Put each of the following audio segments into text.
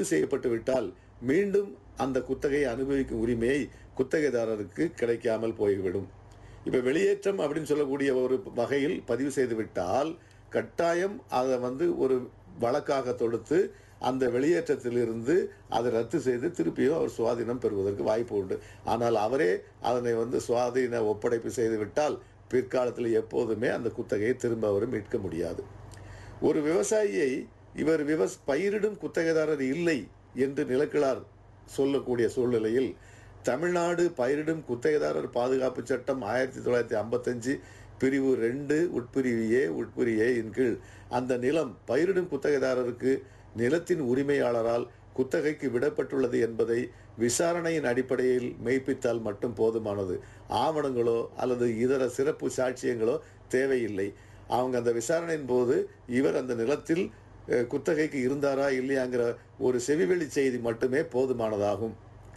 பதிவு செய்யப்பட்டு விட்டால் மீண்டும் அந்த குத்தகையை அனுபவிக்கும் உரிமையை குத்தகைதாரருக்கு கிடைக்காமல் போய்விடும் இப்ப வெளியேற்றம் அப்படின்னு சொல்லக்கூடிய ஒரு வகையில் பதிவு செய்து விட்டால் கட்டாயம் அதை வந்து ஒரு வழக்காக தொடுத்து அந்த வெளியேற்றத்திலிருந்து அதை ரத்து செய்து திருப்பியும் அவர் சுவாதீனம் பெறுவதற்கு வாய்ப்பு உண்டு ஆனால் அவரே அதனை வந்து சுவாதீன ஒப்படைப்பு செய்து விட்டால் பிற்காலத்தில் எப்போதுமே அந்த குத்தகையை திரும்ப அவர் மீட்க முடியாது ஒரு விவசாயியை இவர் விவஸ் பயிரிடும் குத்தகைதாரர் இல்லை என்று நிலக்கிழார் சொல்லக்கூடிய சூழ்நிலையில் தமிழ்நாடு பயிரிடும் குத்தகைதாரர் பாதுகாப்பு சட்டம் ஆயிரத்தி தொள்ளாயிரத்தி ஐம்பத்தஞ்சு பிரிவு ரெண்டு உட்பிரிவு ஏ உட்பிரிவு ஏ இன் கீழ் அந்த நிலம் பயிரிடும் குத்தகைதாரருக்கு நிலத்தின் உரிமையாளரால் குத்தகைக்கு விடப்பட்டுள்ளது என்பதை விசாரணையின் அடிப்படையில் மெய்ப்பித்தால் மட்டும் போதுமானது ஆவணங்களோ அல்லது இதர சிறப்பு சாட்சியங்களோ தேவையில்லை அவங்க அந்த விசாரணையின் போது இவர் அந்த நிலத்தில் அஹ், குத்தகைக்கு இருந்தாரா இல்லையாங்கிற ஒரு செவிவெளி செய்தி மட்டுமே போதுமானதாகும்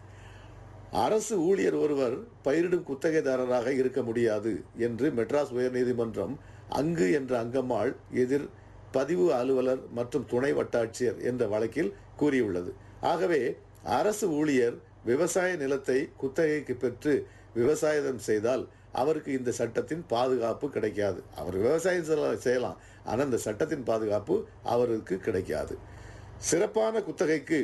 அரசு ஊழியர் ஒருவர் பயிரிடும் குத்தகைதாரராக இருக்க முடியாது என்று மெட்ராஸ் உயர்நீதிமன்றம் அங்கு என்ற அங்கம்மாள் எதிர் பதிவு அலுவலர் மற்றும் துணை வட்டாட்சியர் என்ற வழக்கில் கூறியுள்ளது ஆகவே அரசு ஊழியர் விவசாய நிலத்தை குத்தகைக்கு பெற்று விவசாயம் செய்தால் அவருக்கு இந்த சட்டத்தின் பாதுகாப்பு கிடைக்காது அவர் விவசாயம் செய்யலாம் செய்யலாம் ஆனால் இந்த சட்டத்தின் பாதுகாப்பு அவருக்கு கிடைக்காது சிறப்பான குத்தகைக்கு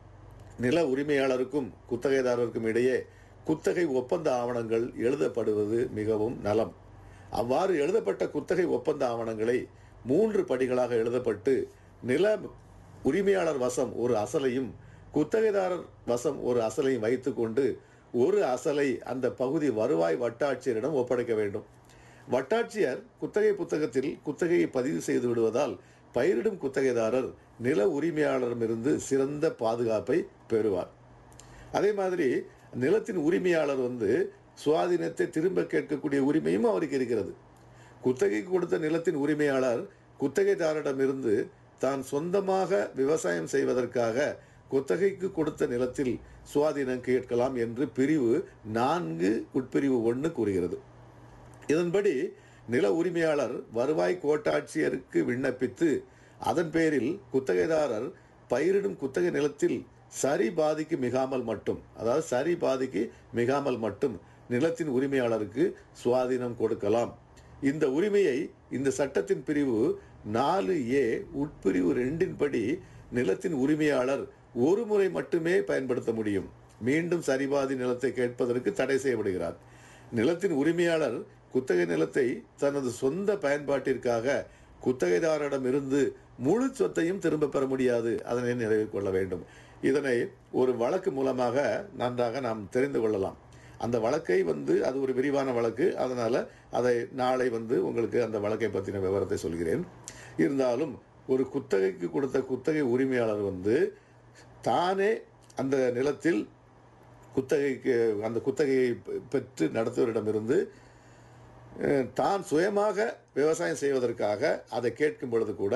நில உரிமையாளருக்கும் குத்தகைதாரருக்கும் இடையே குத்தகை ஒப்பந்த ஆவணங்கள் எழுதப்படுவது மிகவும் நலம் அவ்வாறு எழுதப்பட்ட குத்தகை ஒப்பந்த ஆவணங்களை மூன்று படிகளாக எழுதப்பட்டு நில உரிமையாளர் வசம் ஒரு அசலையும் குத்தகைதாரர் வசம் ஒரு அசலையும் வைத்துக்கொண்டு ஒரு அசலை அந்த பகுதி வருவாய் வட்டாட்சியரிடம் ஒப்படைக்க வேண்டும் வட்டாட்சியர் குத்தகை புத்தகத்தில் குத்தகையை பதிவு செய்து விடுவதால் பயிரிடும் குத்தகைதாரர் நில உரிமையாளரிடமிருந்து சிறந்த பாதுகாப்பை பெறுவார் அதே மாதிரி நிலத்தின் உரிமையாளர் வந்து சுவாதீனத்தை திரும்ப கேட்கக்கூடிய உரிமையும் அவருக்கு இருக்கிறது குத்தகைக்கு கொடுத்த நிலத்தின் உரிமையாளர் குத்தகைதாரிடமிருந்து தான் சொந்தமாக விவசாயம் செய்வதற்காக குத்தகைக்கு கொடுத்த நிலத்தில் சுவாதீனம் கேட்கலாம் என்று பிரிவு நான்கு உட்பிரிவு ஒன்று கூறுகிறது இதன்படி நில உரிமையாளர் வருவாய் கோட்டாட்சியருக்கு விண்ணப்பித்து அதன் பேரில் குத்தகைதாரர் பயிரிடும் குத்தகை நிலத்தில் சரி பாதிக்கு மிகாமல் மட்டும் அதாவது சரி பாதிக்கு மிகாமல் மட்டும் நிலத்தின் உரிமையாளருக்கு சுவாதீனம் கொடுக்கலாம் இந்த உரிமையை இந்த சட்டத்தின் பிரிவு நாலு ஏ உட்பிரிவு ரெண்டின் படி நிலத்தின் உரிமையாளர் ஒரு முறை மட்டுமே பயன்படுத்த முடியும் மீண்டும் சரிபாதி நிலத்தை கேட்பதற்கு தடை செய்யப்படுகிறார் நிலத்தின் உரிமையாளர் குத்தகை நிலத்தை தனது சொந்த பயன்பாட்டிற்காக குத்தகைதாரிடம் இருந்து முழு சொத்தையும் திரும்ப பெற முடியாது அதனை நிறைவேற்றிக் கொள்ள வேண்டும் இதனை ஒரு வழக்கு மூலமாக நன்றாக நாம் தெரிந்து கொள்ளலாம் அந்த வழக்கை வந்து அது ஒரு விரிவான வழக்கு அதனால அதை நாளை வந்து உங்களுக்கு அந்த வழக்கை பற்றின விவரத்தை சொல்கிறேன் இருந்தாலும் ஒரு குத்தகைக்கு கொடுத்த குத்தகை உரிமையாளர் வந்து தானே அந்த நிலத்தில் குத்தகைக்கு அந்த குத்தகையை பெ- பெற்று நடத்துவரிடமிருந்து அஹ், தான் சுயமாக விவசாயம் செய்வதற்காக அதை கேட்கும் பொழுது கூட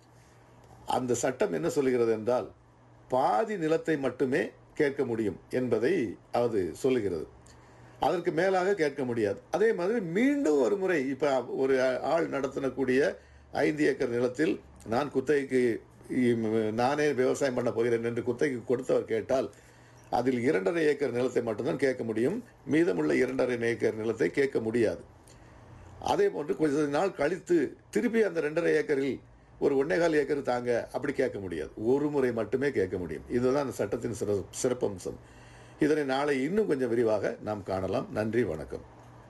அந்த சட்டம் என்ன சொல்லுகிறது என்றால் பாதி நிலத்தை மட்டுமே கேட்க முடியும் என்பதை அது சொல்லுகிறது அதற்கு மேலாக கேட்க முடியாது அதே மாதிரி மீண்டும் ஒரு முறை இப்போ ஒரு ஆள் நடத்தினக்கூடிய ஐந்து ஏக்கர் நிலத்தில் நான் குத்தகைக்கு இம், நானே விவசாயம் பண்ண போகிறேன் என்று குத்தகைக்கு கொடுத்தவர் கேட்டால் அதில் இரண்டரை ஏக்கர் நிலத்தை மட்டும்தான் கேட்க முடியும் மீதமுள்ள இரண்டரை ஏக்கர் நிலத்தை கேட்க முடியாது அதே போன்று கொஞ்ச நாள் கழித்து திருப்பி அந்த ரெண்டரை ஏக்கரில் ஒரு ஒன்னேகால் ஏக்கர் தாங்க அப்படி கேட்க முடியாது ஒரு முறை மட்டுமே கேட்க முடியும் இதுதான் அந்த சட்டத்தின் சிற சிறப்பம்சம் இதனை நாளை இன்னும் கொஞ்சம் விரிவாக நாம் காணலாம் நன்றி வணக்கம்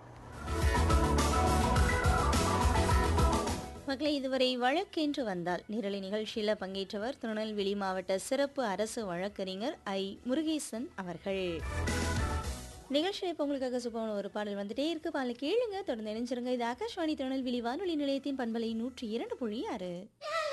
மக்களை இதுவரை வழக்கென்று வந்தால் நிரலை நிகழ்ச்சியில் பங்கேற்றவர் திருநெல்வேலி மாவட்ட சிறப்பு அரசு வழக்கறிஞர் ஐ முருகேசன் அவர்கள் நிகழ்ச்சியில் இப்போ உங்களுக்காக சுபமான ஒரு பாடல் வந்துட்டே இருக்கு பாடலை கேளுங்க தொடர்ந்து இணைஞ்சிருங்க இது ஆகாஷ்வாணி திருநெல்வேலி வானொலி நிலையத்தின் பண்பலை நூற்றி இரண்டு புள்ளி ஆறு